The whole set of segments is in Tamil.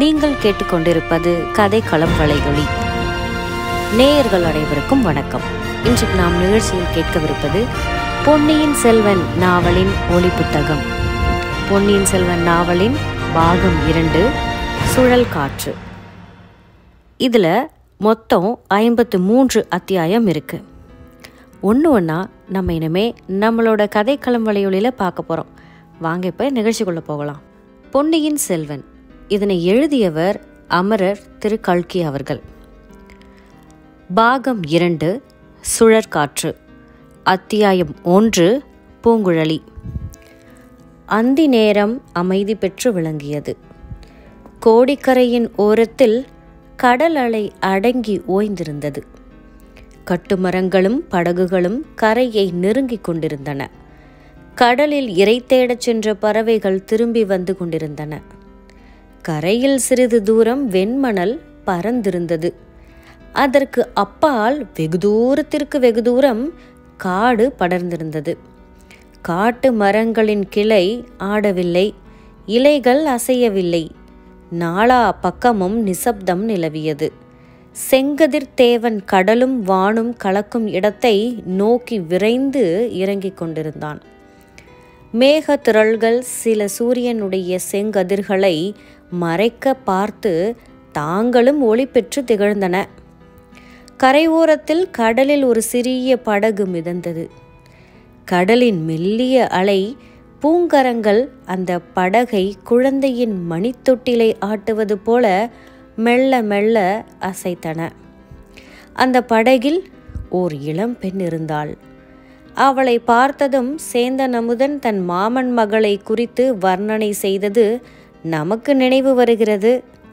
நீங்கள் கேட்டுக்கொண்டிருப்பது கதைக்களம் வலையொலி நேயர்கள் அனைவருக்கும் வணக்கம் இன்றைக்கு நாம் நிகழ்ச்சியில் கேட்கவிருப்பது பொன்னியின் செல்வன் நாவலின் ஒளி புத்தகம் பொன்னியின் செல்வன் நாவலின் பாகம் இரண்டு சுழல் காற்று இதில் மொத்தம் ஐம்பத்து மூன்று அத்தியாயம் இருக்கு ஒன்று ஒன்றா நம்ம இனிமே நம்மளோட கதைக்களம் வலையொலியில் பார்க்க போகிறோம் வாங்க இப்போ நிகழ்ச்சிக்குள்ளே போகலாம் பொன்னியின் செல்வன் இதனை எழுதியவர் அமரர் திரு கல்கி அவர்கள் பாகம் இரண்டு சுழற்காற்று அத்தியாயம் ஒன்று பூங்குழலி அந்தி நேரம் அமைதி பெற்று விளங்கியது கோடிக்கரையின் ஓரத்தில் கடல் அலை அடங்கி ஓய்ந்திருந்தது கட்டுமரங்களும் படகுகளும் கரையை நெருங்கிக் கொண்டிருந்தன கடலில் இரை தேடச் சென்ற பறவைகள் திரும்பி வந்து கொண்டிருந்தன கரையில் சிறிது தூரம் வெண்மணல் பறந்திருந்தது அதற்கு அப்பால் வெகு தூரத்திற்கு வெகு தூரம் காடு படர்ந்திருந்தது காட்டு மரங்களின் கிளை ஆடவில்லை இலைகள் அசையவில்லை நாலா பக்கமும் நிசப்தம் நிலவியது செங்கதிர் தேவன் கடலும் வானும் கலக்கும் இடத்தை நோக்கி விரைந்து இறங்கிக் கொண்டிருந்தான் மேக திரள்கள் சில சூரியனுடைய செங்கதிர்களை மறைக்க பார்த்து தாங்களும் ஒளி பெற்று திகழ்ந்தன கரையோரத்தில் கடலில் ஒரு சிறிய படகு மிதந்தது கடலின் மெல்லிய அலை பூங்கரங்கள் அந்த படகை குழந்தையின் மணித்தொட்டிலை ஆட்டுவது போல மெல்ல மெல்ல அசைத்தன அந்த படகில் ஓர் இளம் பெண் இருந்தாள் அவளை பார்த்ததும் சேந்தன் அமுதன் தன் மாமன் மகளை குறித்து வர்ணனை செய்தது நமக்கு நினைவு வருகிறது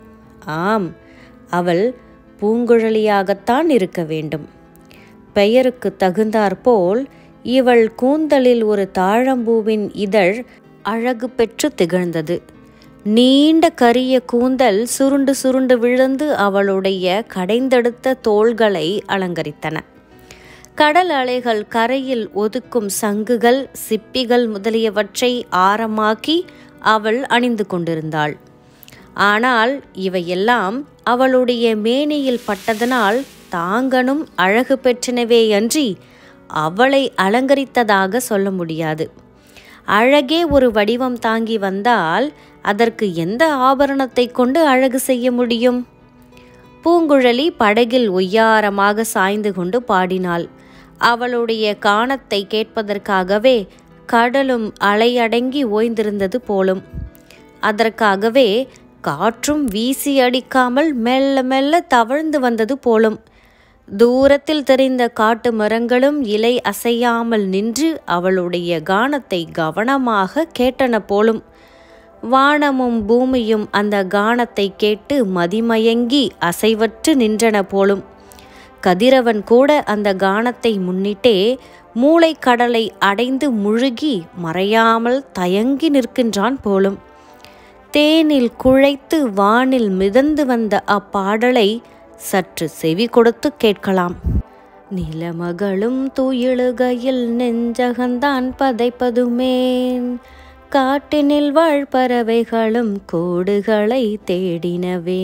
ஆம் அவள் பூங்குழலியாகத்தான் இருக்க வேண்டும் பெயருக்கு தகுந்தாற்போல் இவள் கூந்தலில் ஒரு தாழம்பூவின் இதழ் அழகு பெற்று திகழ்ந்தது நீண்ட கரிய கூந்தல் சுருண்டு சுருண்டு விழுந்து அவளுடைய கடைந்தெடுத்த தோள்களை அலங்கரித்தன கடல் அலைகள் கரையில் ஒதுக்கும் சங்குகள் சிப்பிகள் முதலியவற்றை ஆரமாக்கி அவள் அணிந்து கொண்டிருந்தாள் ஆனால் இவையெல்லாம் அவளுடைய மேனியில் பட்டதனால் தாங்கனும் அழகு பெற்றனவேயன்றி அவளை அலங்கரித்ததாக சொல்ல முடியாது அழகே ஒரு வடிவம் தாங்கி வந்தால் அதற்கு எந்த ஆபரணத்தை கொண்டு அழகு செய்ய முடியும் பூங்குழலி படகில் ஒய்யாரமாக சாய்ந்து கொண்டு பாடினாள் அவளுடைய கானத்தை கேட்பதற்காகவே கடலும் அலையடங்கி ஓய்ந்திருந்தது போலும் அதற்காகவே காற்றும் வீசி அடிக்காமல் மெல்ல மெல்ல தவழ்ந்து வந்தது போலும் தூரத்தில் தெரிந்த காட்டு மரங்களும் இலை அசையாமல் நின்று அவளுடைய கானத்தை கவனமாக கேட்டன போலும் வானமும் பூமியும் அந்த கானத்தை கேட்டு மதிமயங்கி அசைவற்று நின்றன போலும் கதிரவன் கூட அந்த கானத்தை முன்னிட்டே மூளைக்கடலை அடைந்து முழுகி மறையாமல் தயங்கி நிற்கின்றான் போலும் தேனில் குழைத்து வானில் மிதந்து வந்த அப்பாடலை சற்று செவி கொடுத்து கேட்கலாம் நிலமகளும் துயிலுகையில் நெஞ்சகந்தான் பதைப்பதுமேன் காட்டினில் வாழ் பறவைகளும் கோடுகளை தேடினவே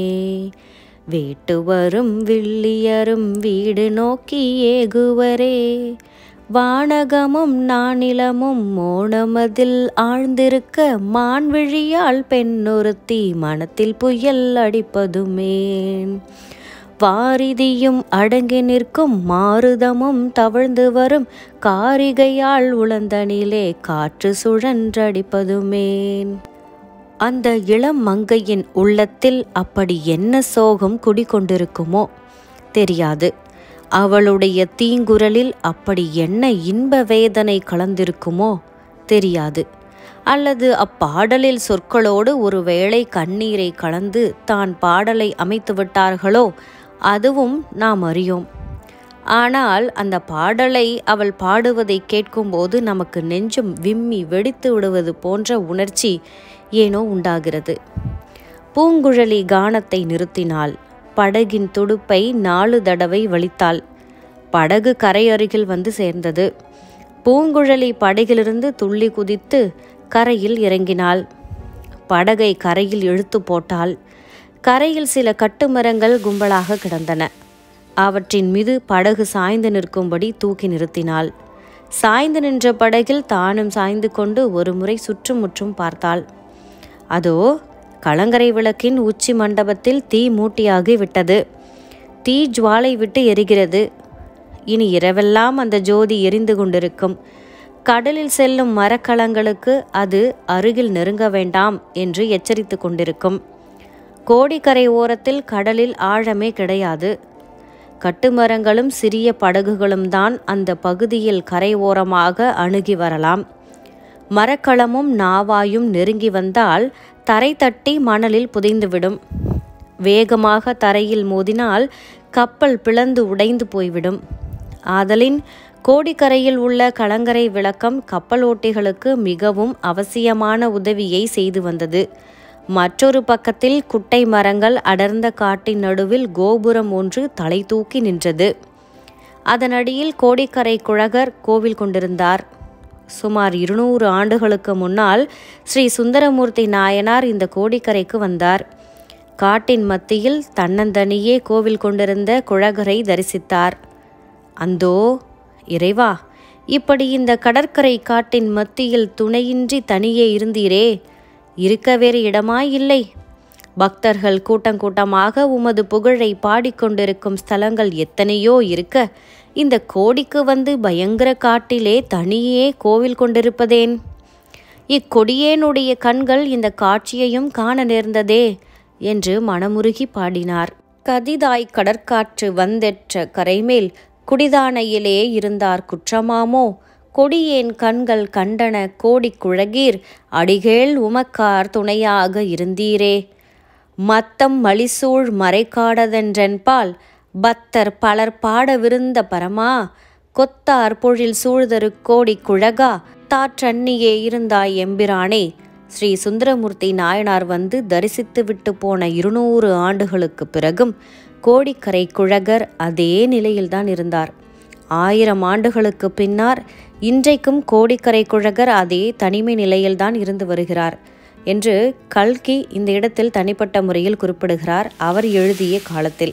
வேட்டுவரும் வில்லியரும் வீடு நோக்கி ஏகுவரே வானகமும் நானிலமும் மோனமதில் ஆழ்ந்திருக்க மான்விழியால் பெண்ணொருத்தி மனத்தில் புயல் அடிப்பதுமேன் வாரிதியும் அடங்கி நிற்கும் மாருதமும் தவழ்ந்து வரும் காரிகையால் உளந்தனிலே காற்று சுழன்றடிப்பதுமேன் அந்த இளம் மங்கையின் உள்ளத்தில் அப்படி என்ன சோகம் குடிகொண்டிருக்குமோ தெரியாது அவளுடைய தீங்குரலில் அப்படி என்ன இன்ப வேதனை கலந்திருக்குமோ தெரியாது அல்லது அப்பாடலில் சொற்களோடு ஒருவேளை கண்ணீரை கலந்து தான் பாடலை அமைத்து விட்டார்களோ அதுவும் நாம் அறியோம் ஆனால் அந்த பாடலை அவள் பாடுவதை கேட்கும்போது நமக்கு நெஞ்சம் விம்மி வெடித்து விடுவது போன்ற உணர்ச்சி ஏனோ உண்டாகிறது பூங்குழலி கானத்தை நிறுத்தினாள் படகின் துடுப்பை நாலு தடவை வலித்தாள் படகு கரையருகில் வந்து சேர்ந்தது பூங்குழலி படகிலிருந்து துள்ளி குதித்து கரையில் இறங்கினாள் படகை கரையில் இழுத்து போட்டாள் கரையில் சில கட்டுமரங்கள் கும்பலாக கிடந்தன அவற்றின் மீது படகு சாய்ந்து நிற்கும்படி தூக்கி நிறுத்தினாள் சாய்ந்து நின்ற படகில் தானும் சாய்ந்து கொண்டு ஒரு முறை சுற்றுமுற்றும் பார்த்தாள் அதோ கலங்கரை விளக்கின் உச்சி மண்டபத்தில் தீ மூட்டியாகி விட்டது தீ ஜுவாலை விட்டு எரிகிறது இனி இரவெல்லாம் அந்த ஜோதி எரிந்து கொண்டிருக்கும் கடலில் செல்லும் மரக்கலங்களுக்கு அது அருகில் நெருங்க வேண்டாம் என்று எச்சரித்து கொண்டிருக்கும் கோடிக்கரை ஓரத்தில் கடலில் ஆழமே கிடையாது கட்டுமரங்களும் சிறிய படகுகளும் தான் அந்த பகுதியில் கரை ஓரமாக அணுகி வரலாம் மரக்களமும் நாவாயும் நெருங்கி வந்தால் தரை தட்டி மணலில் புதைந்துவிடும் வேகமாக தரையில் மோதினால் கப்பல் பிளந்து உடைந்து போய்விடும் ஆதலின் கோடிக்கரையில் உள்ள கலங்கரை விளக்கம் கப்பலோட்டிகளுக்கு மிகவும் அவசியமான உதவியை செய்து வந்தது மற்றொரு பக்கத்தில் குட்டை மரங்கள் அடர்ந்த காட்டின் நடுவில் கோபுரம் ஒன்று தலை தூக்கி நின்றது அதனடியில் கோடிக்கரை குழகர் கோவில் கொண்டிருந்தார் சுமார் இருநூறு ஆண்டுகளுக்கு முன்னால் ஸ்ரீ சுந்தரமூர்த்தி நாயனார் இந்த கோடிக்கரைக்கு வந்தார் காட்டின் மத்தியில் தன்னந்தனியே கோவில் கொண்டிருந்த குழகரை தரிசித்தார் அந்தோ இறைவா இப்படி இந்த கடற்கரை காட்டின் மத்தியில் துணையின்றி தனியே இருந்தீரே இருக்க வேறு இடமாய் இல்லை பக்தர்கள் கூட்டங்கூட்டமாக உமது புகழை பாடிக்கொண்டிருக்கும் ஸ்தலங்கள் எத்தனையோ இருக்க இந்த கோடிக்கு வந்து பயங்கர காட்டிலே தனியே கோவில் கொண்டிருப்பதேன் இக்கொடியேனுடைய கண்கள் இந்த காட்சியையும் காண நேர்ந்ததே என்று மனமுருகி பாடினார் கதிதாய் கடற்காற்று வந்தெற்ற கரைமேல் குடிதானையிலே இருந்தார் குற்றமாமோ கொடியேன் கண்கள் கண்டன கோடி குழகீர் அடிகேள் உமக்கார் துணையாக இருந்தீரே மத்தம் மலிசூழ் மறைக்காடதென்றென்பால் பத்தர் பலர் பாடவிருந்த பரமா கொத்தார் பொழில் சூழ்தரு கோடி குழகா தாற்றன்னியே இருந்தாய் எம்பிரானே ஸ்ரீ சுந்தரமூர்த்தி நாயனார் வந்து தரிசித்து விட்டு போன இருநூறு ஆண்டுகளுக்கு பிறகும் கோடிக்கரை குழகர் அதே நிலையில்தான் இருந்தார் ஆயிரம் ஆண்டுகளுக்கு பின்னார் இன்றைக்கும் கோடிக்கரை குழகர் அதே தனிமை நிலையில்தான் இருந்து வருகிறார் என்று கல்கி இந்த இடத்தில் தனிப்பட்ட முறையில் குறிப்பிடுகிறார் அவர் எழுதிய காலத்தில்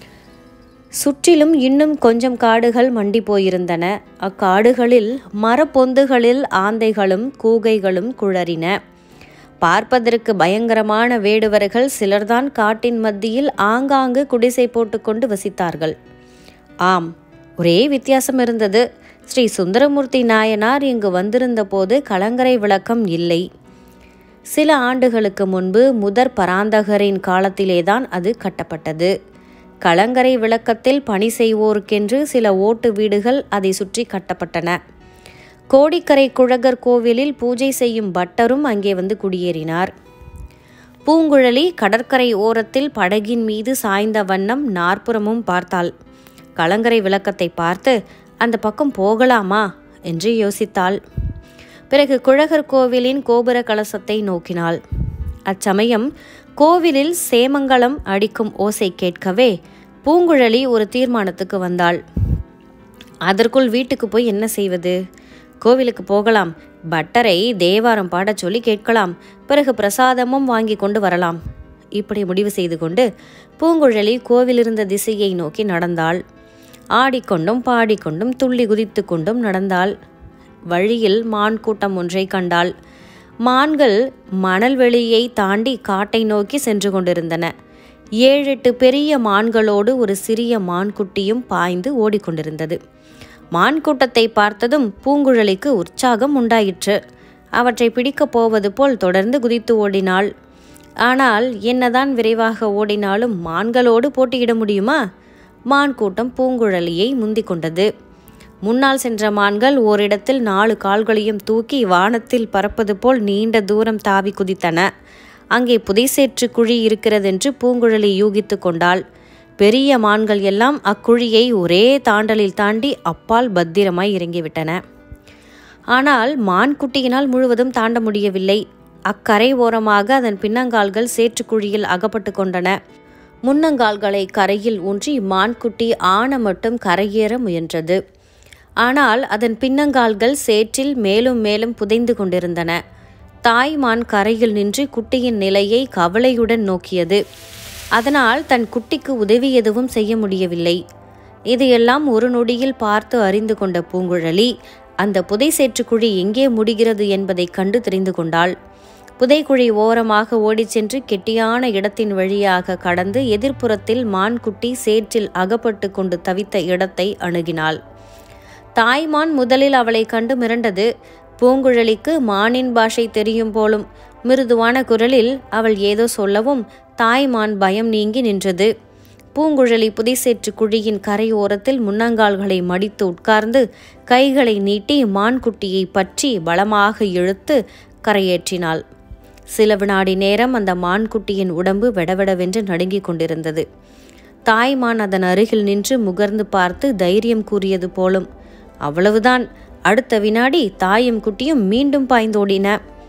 சுற்றிலும் இன்னும் கொஞ்சம் காடுகள் மண்டி போயிருந்தன அக்காடுகளில் மரப்பொந்துகளில் ஆந்தைகளும் கூகைகளும் குழறின பார்ப்பதற்கு பயங்கரமான வேடுவர்கள் சிலர்தான் காட்டின் மத்தியில் ஆங்காங்கு குடிசை போட்டுக்கொண்டு வசித்தார்கள் ஆம் ஒரே வித்தியாசம் இருந்தது ஸ்ரீ சுந்தரமூர்த்தி நாயனார் இங்கு வந்திருந்த போது கலங்கரை விளக்கம் இல்லை சில ஆண்டுகளுக்கு முன்பு முதற் பராந்தகரின் காலத்திலேதான் அது கட்டப்பட்டது கலங்கரை விளக்கத்தில் பணி செய்வோருக்கென்று சில ஓட்டு வீடுகள் அதை சுற்றி கட்டப்பட்டன கோடிக்கரை குழகர் கோவிலில் பூஜை செய்யும் பட்டரும் அங்கே வந்து குடியேறினார் பூங்குழலி கடற்கரை ஓரத்தில் படகின் மீது சாய்ந்த வண்ணம் நாற்புறமும் பார்த்தாள் கலங்கரை விளக்கத்தை பார்த்து அந்த பக்கம் போகலாமா என்று யோசித்தாள் பிறகு குழகர் கோவிலின் கோபுர கலசத்தை நோக்கினாள் அச்சமயம் கோவிலில் சேமங்கலம் அடிக்கும் ஓசை கேட்கவே பூங்குழலி ஒரு தீர்மானத்துக்கு வந்தாள் அதற்குள் வீட்டுக்கு போய் என்ன செய்வது கோவிலுக்கு போகலாம் பட்டரை தேவாரம் பாடச் சொல்லி கேட்கலாம் பிறகு பிரசாதமும் வாங்கி கொண்டு வரலாம் இப்படி முடிவு செய்து கொண்டு பூங்குழலி கோவிலிருந்த திசையை நோக்கி நடந்தாள் ஆடிக்கொண்டும் பாடிக்கொண்டும் துள்ளி குதித்து கொண்டும் நடந்தாள் வழியில் மான் கூட்டம் ஒன்றை கண்டாள் மான்கள் மணல்வெளியை தாண்டி காட்டை நோக்கி சென்று கொண்டிருந்தன ஏழெட்டு பெரிய மான்களோடு ஒரு சிறிய மான்குட்டியும் பாய்ந்து ஓடிக்கொண்டிருந்தது மான் கூட்டத்தை பார்த்ததும் பூங்குழலிக்கு உற்சாகம் உண்டாயிற்று அவற்றை பிடிக்கப் போவது போல் தொடர்ந்து குதித்து ஓடினாள் ஆனால் என்னதான் விரைவாக ஓடினாலும் மான்களோடு போட்டியிட முடியுமா மான் கூட்டம் பூங்குழலியை முந்திக் கொண்டது முன்னால் சென்ற மான்கள் ஓரிடத்தில் நாலு கால்களையும் தூக்கி வானத்தில் பறப்பது போல் நீண்ட தூரம் தாவி குதித்தன அங்கே புதைசேற்று குழி இருக்கிறதென்று பூங்குழலி யூகித்து கொண்டாள் பெரிய மான்கள் எல்லாம் அக்குழியை ஒரே தாண்டலில் தாண்டி அப்பால் பத்திரமாய் இறங்கிவிட்டன ஆனால் மான்குட்டியினால் முழுவதும் தாண்ட முடியவில்லை அக்கரை ஓரமாக அதன் பின்னங்கால்கள் சேற்றுக்குழியில் அகப்பட்டு கொண்டன முன்னங்கால்களை கரையில் ஊன்றி மான்குட்டி ஆன மட்டும் கரையேற முயன்றது ஆனால் அதன் பின்னங்கால்கள் சேற்றில் மேலும் மேலும் புதைந்து கொண்டிருந்தன தாய்மான் கரையில் நின்று குட்டியின் நிலையை கவலையுடன் நோக்கியது அதனால் தன் குட்டிக்கு உதவி எதுவும் செய்ய முடியவில்லை இதையெல்லாம் ஒரு நொடியில் பார்த்து அறிந்து கொண்ட பூங்குழலி அந்த புதை சேற்றுக்குழி எங்கே முடிகிறது என்பதை கண்டு தெரிந்து கொண்டாள் புதைக்குழி ஓரமாக ஓடிச் சென்று கெட்டியான இடத்தின் வழியாக கடந்து எதிர்ப்புறத்தில் மான்குட்டி சேற்றில் அகப்பட்டு கொண்டு தவித்த இடத்தை அணுகினாள் தாய்மான் முதலில் அவளை கண்டு மிரண்டது பூங்குழலிக்கு மானின் பாஷை தெரியும் போலும் மிருதுவான குரலில் அவள் ஏதோ சொல்லவும் தாய்மான் பயம் நீங்கி நின்றது பூங்குழலி புதைசேற்று குழியின் கரையோரத்தில் முன்னங்கால்களை மடித்து உட்கார்ந்து கைகளை நீட்டி மான்குட்டியை பற்றி பலமாக இழுத்து கரையேற்றினாள் சில வினாடி நேரம் அந்த மான்குட்டியின் உடம்பு வெடவெடவென்று நடுங்கிக் கொண்டிருந்தது தாய்மான் அதன் அருகில் நின்று முகர்ந்து பார்த்து தைரியம் கூறியது போலும் அவ்வளவுதான் அடுத்த வினாடி தாயும் குட்டியும் மீண்டும் பாய்ந்தோடின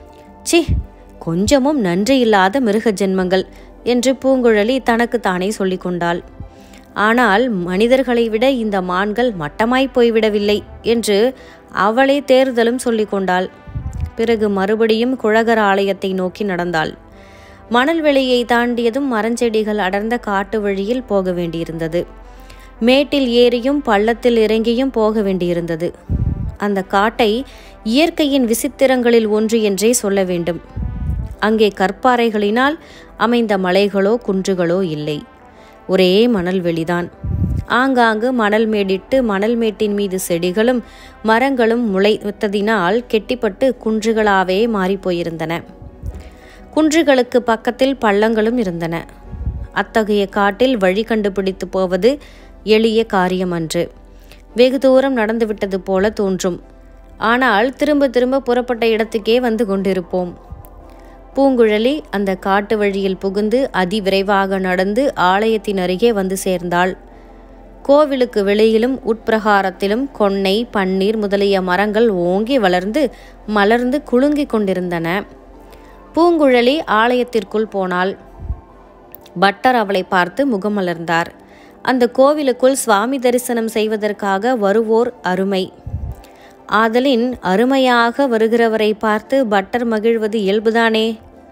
சி கொஞ்சமும் நன்றியில்லாத மிருக ஜென்மங்கள் என்று பூங்குழலி தனக்குத்தானே சொல்லிக் கொண்டாள் ஆனால் மனிதர்களை விட இந்த மான்கள் மட்டமாய் போய்விடவில்லை என்று அவளே தேர்தலும் சொல்லிக் கொண்டாள் பிறகு மறுபடியும் குழகர் ஆலயத்தை நோக்கி நடந்தாள் மணல் வெளியை தாண்டியதும் மரஞ்செடிகள் அடர்ந்த காட்டு வழியில் போக வேண்டியிருந்தது மேட்டில் ஏறியும் பள்ளத்தில் இறங்கியும் போக வேண்டியிருந்தது அந்த காட்டை இயற்கையின் விசித்திரங்களில் ஒன்று என்றே சொல்ல வேண்டும் அங்கே கற்பாறைகளினால் அமைந்த மலைகளோ குன்றுகளோ இல்லை ஒரே மணல் வெளிதான் ஆங்காங்கு மணல் மேடிட்டு மணல் மேட்டின் மீது செடிகளும் மரங்களும் முளைத்ததினால் கெட்டிப்பட்டு குன்றுகளாவே மாறிப்போயிருந்தன குன்றுகளுக்கு பக்கத்தில் பள்ளங்களும் இருந்தன அத்தகைய காட்டில் வழி கண்டுபிடித்து போவது எளிய காரியமன்று வெகு தூரம் நடந்துவிட்டது போல தோன்றும் ஆனால் திரும்ப திரும்ப புறப்பட்ட இடத்துக்கே வந்து கொண்டிருப்போம் பூங்குழலி அந்த காட்டு வழியில் புகுந்து அதிவிரைவாக நடந்து ஆலயத்தின் அருகே வந்து சேர்ந்தாள் கோவிலுக்கு வெளியிலும் உட்பிரகாரத்திலும் கொன்னை பன்னீர் முதலிய மரங்கள் ஓங்கி வளர்ந்து மலர்ந்து குலுங்கிக் கொண்டிருந்தன பூங்குழலி ஆலயத்திற்குள் போனாள் பட்டர் அவளை பார்த்து முகமலர்ந்தார் அந்த கோவிலுக்குள் சுவாமி தரிசனம் செய்வதற்காக வருவோர் அருமை ஆதலின் அருமையாக வருகிறவரை பார்த்து பட்டர் மகிழ்வது இயல்புதானே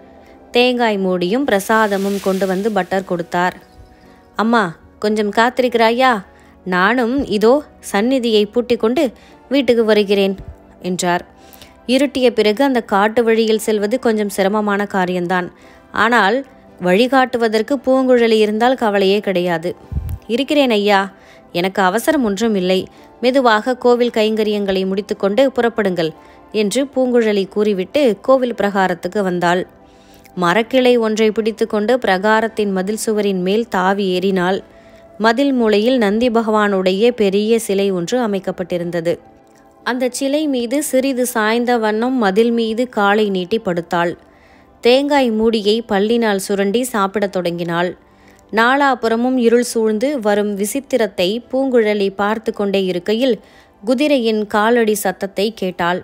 தேங்காய் மூடியும் பிரசாதமும் கொண்டு வந்து பட்டர் கொடுத்தார் அம்மா கொஞ்சம் காத்திருக்கிறாயா நானும் இதோ சந்நிதியை பூட்டிக் கொண்டு வீட்டுக்கு வருகிறேன் என்றார் இருட்டிய பிறகு அந்த காட்டு வழியில் செல்வது கொஞ்சம் சிரமமான காரியம்தான் ஆனால் வழிகாட்டுவதற்கு பூங்குழலி இருந்தால் கவலையே கிடையாது இருக்கிறேன் ஐயா எனக்கு அவசரம் ஒன்றும் இல்லை மெதுவாக கோவில் கைங்கரியங்களை முடித்துக்கொண்டு புறப்படுங்கள் என்று பூங்குழலி கூறிவிட்டு கோவில் பிரகாரத்துக்கு வந்தாள் மரக்கிளை ஒன்றை பிடித்துக்கொண்டு பிரகாரத்தின் மதில் சுவரின் மேல் தாவி ஏறினாள் மதில் மூலையில் நந்தி பகவானுடைய பெரிய சிலை ஒன்று அமைக்கப்பட்டிருந்தது அந்த சிலை மீது சிறிது சாய்ந்த வண்ணம் மதில் மீது காலை நீட்டி படுத்தாள் தேங்காய் மூடியை பல்லினால் சுரண்டி சாப்பிடத் தொடங்கினாள் நாலாபுறமும் இருள் சூழ்ந்து வரும் விசித்திரத்தை பூங்குழலி பார்த்து கொண்டே இருக்கையில் குதிரையின் காலடி சத்தத்தை கேட்டாள்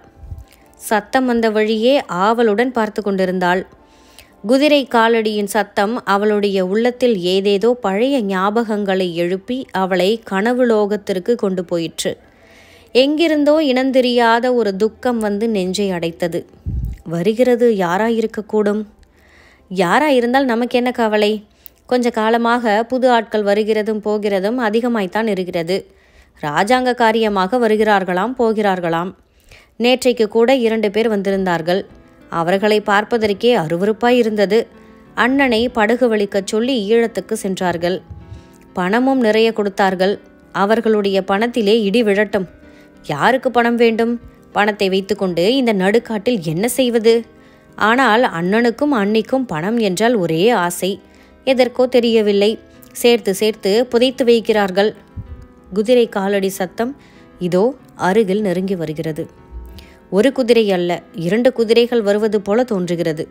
சத்தம் வந்த வழியே ஆவலுடன் பார்த்து கொண்டிருந்தாள் குதிரை காலடியின் சத்தம் அவளுடைய உள்ளத்தில் ஏதேதோ பழைய ஞாபகங்களை எழுப்பி அவளை கனவு லோகத்திற்கு கொண்டு போயிற்று எங்கிருந்தோ இனந்தெரியாத ஒரு துக்கம் வந்து நெஞ்சை அடைத்தது வருகிறது யாராயிருக்கக்கூடும் யாராயிருந்தால் நமக்கு என்ன கவலை கொஞ்ச காலமாக புது ஆட்கள் வருகிறதும் போகிறதும் அதிகமாய்த்தான் இருக்கிறது ராஜாங்க காரியமாக வருகிறார்களாம் போகிறார்களாம் நேற்றைக்கு கூட இரண்டு பேர் வந்திருந்தார்கள் அவர்களை பார்ப்பதற்கே அருவருப்பாய் இருந்தது அண்ணனை படகு வலிக்கச் சொல்லி ஈழத்துக்கு சென்றார்கள் பணமும் நிறைய கொடுத்தார்கள் அவர்களுடைய பணத்திலே இடி விழட்டும் யாருக்கு பணம் வேண்டும் பணத்தை வைத்துக்கொண்டு இந்த நடுக்காட்டில் என்ன செய்வது ஆனால் அண்ணனுக்கும் அன்னிக்கும் பணம் என்றால் ஒரே ஆசை எதற்கோ தெரியவில்லை சேர்த்து சேர்த்து புதைத்து வைக்கிறார்கள் குதிரை காலடி சத்தம் இதோ அருகில் நெருங்கி வருகிறது ஒரு குதிரை அல்ல இரண்டு குதிரைகள் வருவது போல தோன்றுகிறது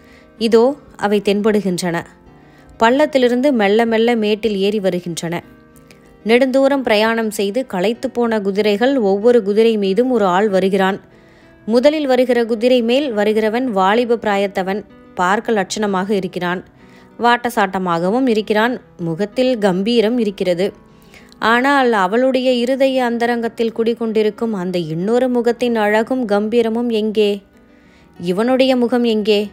இதோ அவை தென்படுகின்றன பள்ளத்திலிருந்து மெல்ல மெல்ல மேட்டில் ஏறி வருகின்றன நெடுந்தூரம் பிரயாணம் செய்து களைத்து போன குதிரைகள் ஒவ்வொரு குதிரை மீதும் ஒரு ஆள் வருகிறான் முதலில் வருகிற குதிரை மேல் வருகிறவன் வாலிப பிராயத்தவன் பார்க்க லட்சணமாக இருக்கிறான் வாட்டசாட்டமாகவும் இருக்கிறான் முகத்தில் கம்பீரம் இருக்கிறது ஆனால் அவளுடைய இருதய அந்தரங்கத்தில் குடிகொண்டிருக்கும் அந்த இன்னொரு முகத்தின் அழகும் கம்பீரமும் எங்கே இவனுடைய முகம் எங்கே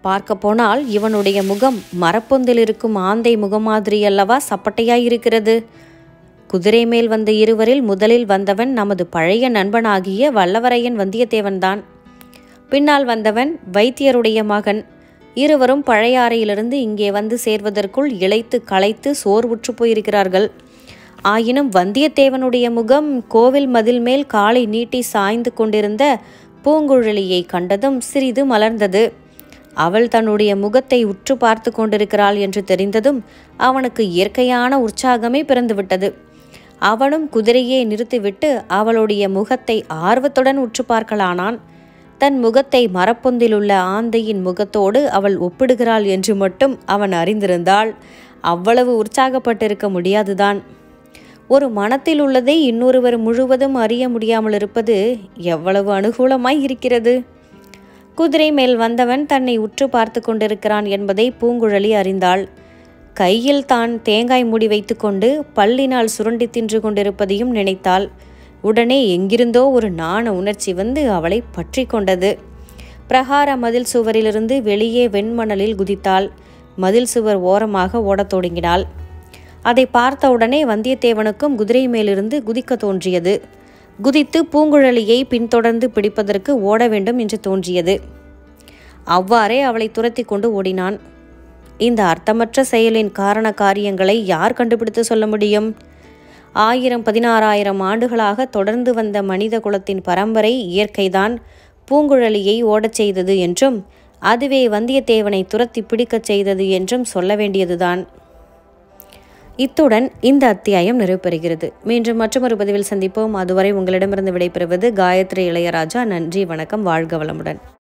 பார்க்க போனால் இவனுடைய முகம் மரப்பொந்தில் இருக்கும் ஆந்தை முகம் மாதிரி அல்லவா சப்பட்டையாயிருக்கிறது குதிரை மேல் வந்த இருவரில் முதலில் வந்தவன் நமது பழைய நண்பனாகிய வல்லவரையன் வந்தியத்தேவன்தான் பின்னால் வந்தவன் வைத்தியருடைய மகன் இருவரும் பழையாறையிலிருந்து இங்கே வந்து சேர்வதற்குள் இளைத்து களைத்து சோர்வுற்று போயிருக்கிறார்கள் ஆயினும் வந்தியத்தேவனுடைய முகம் கோவில் மதில் மேல் காலை நீட்டி சாய்ந்து கொண்டிருந்த பூங்குழலியை கண்டதும் சிறிது மலர்ந்தது அவள் தன்னுடைய முகத்தை உற்று பார்த்து கொண்டிருக்கிறாள் என்று தெரிந்ததும் அவனுக்கு இயற்கையான உற்சாகமே பிறந்துவிட்டது அவனும் குதிரையை நிறுத்திவிட்டு அவளுடைய முகத்தை ஆர்வத்துடன் உற்று பார்க்கலானான் தன் முகத்தை மரப்பொந்திலுள்ள ஆந்தையின் முகத்தோடு அவள் ஒப்பிடுகிறாள் என்று மட்டும் அவன் அறிந்திருந்தால் அவ்வளவு உற்சாகப்பட்டிருக்க முடியாதுதான் ஒரு மனத்தில் உள்ளதை இன்னொருவர் முழுவதும் அறிய முடியாமல் இருப்பது எவ்வளவு அனுகூலமாய் இருக்கிறது குதிரை மேல் வந்தவன் தன்னை உற்று பார்த்து கொண்டிருக்கிறான் என்பதை பூங்குழலி அறிந்தாள் கையில் தான் தேங்காய் மூடி வைத்துக்கொண்டு பல்லினால் சுரண்டி தின்று கொண்டிருப்பதையும் நினைத்தாள் உடனே எங்கிருந்தோ ஒரு நாண உணர்ச்சி வந்து அவளை பற்றி கொண்டது பிரகார மதில் சுவரிலிருந்து வெளியே வெண்மணலில் குதித்தாள் மதில் சுவர் ஓரமாக ஓடத் தொடங்கினாள் அதை பார்த்தவுடனே வந்தியத்தேவனுக்கும் குதிரை மேலிருந்து குதிக்க தோன்றியது குதித்து பூங்குழலியை பின்தொடர்ந்து பிடிப்பதற்கு ஓட வேண்டும் என்று தோன்றியது அவ்வாறே அவளை துரத்தி கொண்டு ஓடினான் இந்த அர்த்தமற்ற செயலின் காரண காரியங்களை யார் கண்டுபிடித்து சொல்ல முடியும் ஆயிரம் பதினாறாயிரம் ஆண்டுகளாக தொடர்ந்து வந்த மனித குலத்தின் பரம்பரை இயற்கைதான் பூங்குழலியை ஓடச் செய்தது என்றும் அதுவே வந்தியத்தேவனை துரத்தி பிடிக்கச் செய்தது என்றும் சொல்ல வேண்டியதுதான் இத்துடன் இந்த அத்தியாயம் நிறைவு மீண்டும் மற்றொரு பதிவில் சந்திப்போம் அதுவரை உங்களிடமிருந்து விடைபெறுவது காயத்ரி இளையராஜா நன்றி வணக்கம் வாழ்க வளமுடன்